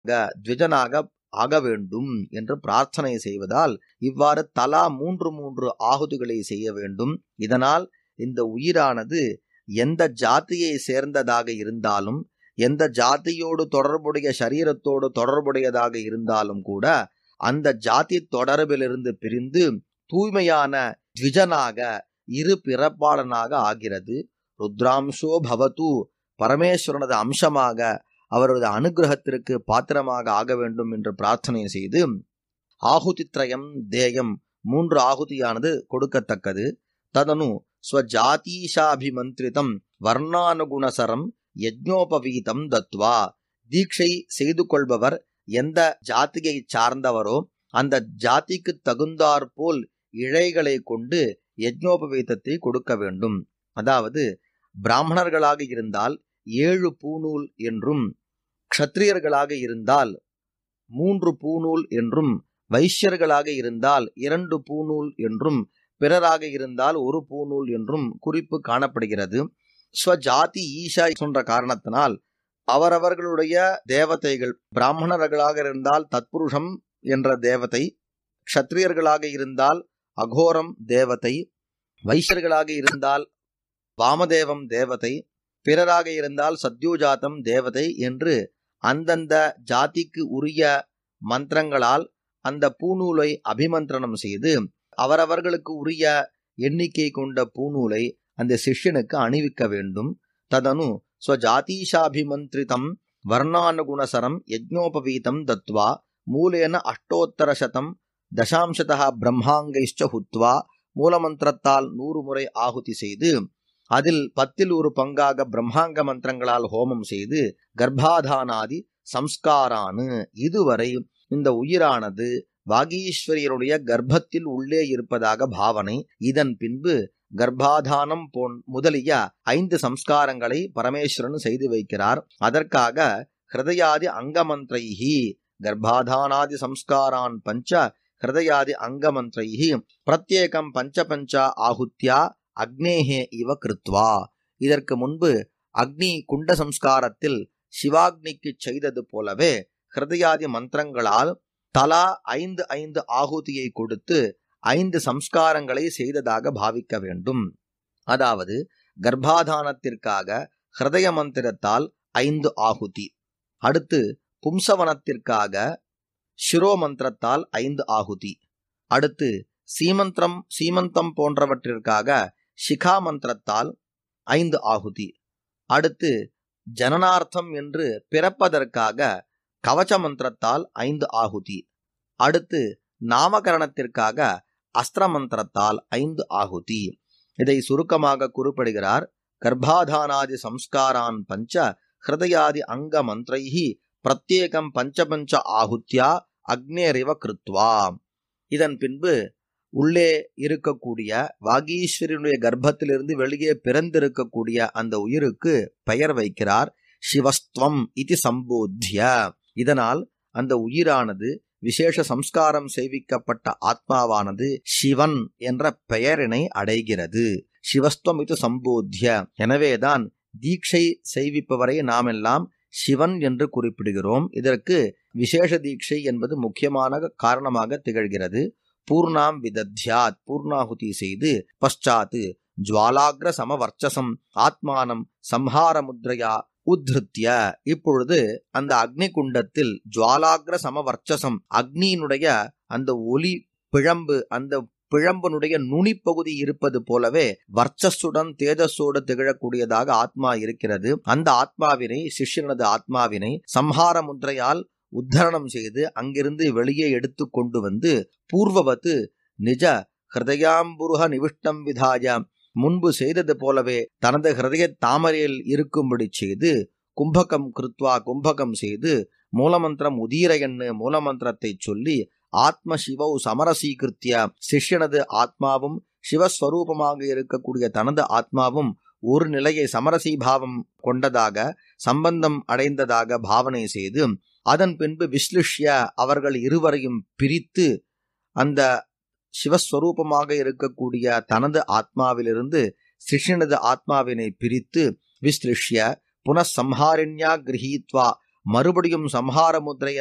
த்விஜனாக ஆக வேண்டும் என்று பிரார்த்தனை செய்வதால் இவ்வாறு தலா மூன்று மூன்று ஆகுதிகளை செய்ய வேண்டும் இதனால் இந்த உயிரானது எந்த ஜாதியை சேர்ந்ததாக இருந்தாலும் எந்த ஜாதியோடு தொடர்புடைய சரீரத்தோடு தொடர்புடையதாக இருந்தாலும் கூட அந்த ஜாதி தொடர்பிலிருந்து பிரிந்து தூய்மையான த்விஜனாக இரு பிறப்பாளனாக ஆகிறது ருத்ராம்சோ பவத்து பரமேஸ்வரனது அம்சமாக அவரது அனுகிரகத்திற்கு பாத்திரமாக ஆக வேண்டும் என்று பிரார்த்தனை செய்து ஆகுதித்ரயம் தேயம் மூன்று ஆகுதியானது கொடுக்கத்தக்கது ததனு ஸ்வஜாதீஷாபிமந்திரிதம் வர்ணானுகுணசரம் யஜ்ஞோபவீதம் தத்வா தீட்சை செய்து கொள்பவர் எந்த ஜாதியை சார்ந்தவரோ அந்த ஜாதிக்கு தகுந்தாற்போல் இழைகளை கொண்டு யஜ்ஞோபவீதத்தை கொடுக்க வேண்டும் அதாவது பிராமணர்களாக இருந்தால் ஏழு பூநூல் என்றும் க்ஷத்திரியர்களாக இருந்தால் மூன்று பூநூல் என்றும் வைஷ்யர்களாக இருந்தால் இரண்டு பூநூல் என்றும் பிறராக இருந்தால் ஒரு பூநூல் என்றும் குறிப்பு காணப்படுகிறது ஸ்வஜாதி ஈஷா என்ற காரணத்தினால் அவரவர்களுடைய தேவதைகள் பிராமணர்களாக இருந்தால் தத்புருஷம் என்ற தேவதை க்ஷத்திரியர்களாக இருந்தால் அகோரம் தேவதை வைஷ்யர்களாக இருந்தால் வாமதேவம் தேவதை பிறராக இருந்தால் சத்யோஜாத்தம் தேவதை என்று அந்தந்த ஜாதிக்கு உரிய மந்திரங்களால் அந்த பூநூலை அபிமந்திரணம் செய்து அவரவர்களுக்கு உரிய எண்ணிக்கை கொண்ட பூநூலை அந்த சிஷ்யனுக்கு அணிவிக்க வேண்டும் ததனு ஸ்வஜாதீஷாபிமந்திரிதம் வர்ணானுகுணசரம் யஜ்ஞோபவீதம் தத்வா மூலேன அஷ்டோத்தரசதம் தசாம்சதா பிரம்மாங்கைஷ்ட ஹுத்வா மூலமந்திரத்தால் நூறு முறை ஆகுதி செய்து அதில் பத்தில் ஒரு பங்காக பிரம்மாங்க மந்திரங்களால் ஹோமம் செய்து கர்ப்பாதானாதி சம்ஸ்காரானு இதுவரை இந்த உயிரானது வாகீஸ்வரியருடைய கர்ப்பத்தில் உள்ளே இருப்பதாக பாவனை இதன் பின்பு கர்ப்பாதானம் போன் முதலிய ஐந்து சம்ஸ்காரங்களை பரமேஸ்வரன் செய்து வைக்கிறார் அதற்காக ஹிருதயாதி அங்கமந்திரைஹி கர்ப்பாதானாதி சம்ஸ்காரான் பஞ்ச ஹிருதயாதி அங்கமந்திரைஹி பிரத்யேகம் பஞ்ச பஞ்ச ஆகுத்யா அக்னேஹே இவ கிருத்வா இதற்கு முன்பு அக்னி குண்ட சம்ஸ்காரத்தில் சிவாக்னிக்கு செய்தது போலவே ஹிருதயாதி மந்திரங்களால் தலா ஐந்து ஐந்து ஆகுதியை கொடுத்து ஐந்து சம்ஸ்காரங்களை செய்ததாக பாவிக்க வேண்டும் அதாவது கர்ப்பாதானத்திற்காக ஹிருதய மந்திரத்தால் ஐந்து ஆகுதி அடுத்து பும்சவனத்திற்காக ஷிரோ மந்திரத்தால் ஐந்து ஆகுதி அடுத்து சீமந்திரம் சீமந்தம் போன்றவற்றிற்காக சிகா மந்திரத்தால் ஐந்து ஆகுதி அடுத்து ஜனனார்த்தம் என்று பிறப்பதற்காக கவச்ச மந்திரத்தால் ஐந்து ஆகுதி அடுத்து நாமகரணத்திற்காக அஸ்திர மந்திரத்தால் ஐந்து ஆகுதி இதை சுருக்கமாக குறிப்பிடுகிறார் கர்ப்பாதானாதி சம்ஸ்காரான் பஞ்ச ஹிருதயாதி அங்க மந்திரைஹி பிரத்யேகம் பஞ்சபஞ்ச ஆகுத்யா அக்னேரிவ கிருத்வா இதன் பின்பு உள்ளே இருக்கக்கூடிய வாகீஸ்வரனுடைய கர்ப்பத்திலிருந்து வெளியே பிறந்திருக்கக்கூடிய அந்த உயிருக்கு பெயர் வைக்கிறார் சிவஸ்துவம் இது சம்போத்திய இதனால் அந்த உயிரானது விசேஷ சம்ஸ்காரம் செய்விக்கப்பட்ட ஆத்மாவானது சிவன் என்ற பெயரினை அடைகிறது சிவஸ்துவம் இது சம்போத்திய எனவேதான் தீட்சை செய்விப்பவரை நாமெல்லாம் சிவன் என்று குறிப்பிடுகிறோம் இதற்கு விசேஷ தீட்சை என்பது முக்கியமான காரணமாக திகழ்கிறது பூர்ணாம் விதத்யாத் பூர்ணாகுதி செய்து பశ్చాத் ஜுவாலாகிர சமவர்ச்சசம் ஆத்மானம் சம்ஹார முத்ரையா உத்ருத்திய இப்பொழுது அந்த அக்னி குண்டத்தில் ஜுவாலாகிர சமவர்ச்சசம் அக்னியினுடைய அந்த ஒலி பிழம்பு அந்த பிழம்பனுடைய நுனிப்பகுதி இருப்பது போலவே வர்ச்சஸுடன் தேஜஸோடு திகழக்கூடியதாக ஆத்மா இருக்கிறது அந்த ஆத்மாவினை சிஷ்யனது ஆத்மாவினை சம்ஹார முத்ரையால் உத்தரணம் செய்து அங்கிருந்து வெளியே எடுத்து கொண்டு வந்து பூர்வவத்து நிஜ ஹிருதயாம்புருக நிவிஷ்டம் விதாய முன்பு செய்தது போலவே தனது ஹிருதய தாமரையில் இருக்கும்படி செய்து கும்பகம் கிருத்வா கும்பகம் செய்து மூலமந்திரம் உதீர எண்ணு மூலமந்திரத்தை சொல்லி ஆத்ம சிவவு சமரசீகிருத்திய சிஷ்யனது ஆத்மாவும் சிவஸ்வரூபமாக இருக்கக்கூடிய தனது ஆத்மாவும் ஒரு நிலையை சமரசீபாவம் கொண்டதாக சம்பந்தம் அடைந்ததாக பாவனை செய்து அதன் பின்பு விஸ்லிஷ்ய அவர்கள் இருவரையும் பிரித்து அந்த சிவஸ்வரூபமாக இருக்கக்கூடிய தனது ஆத்மாவிலிருந்து சிஷ்யனது ஆத்மாவினை பிரித்து விஸ்லிஷ்ய புனசம்ஹாரிண்யா கிரகீத்வா மறுபடியும் சம்ஹார முத்திரையை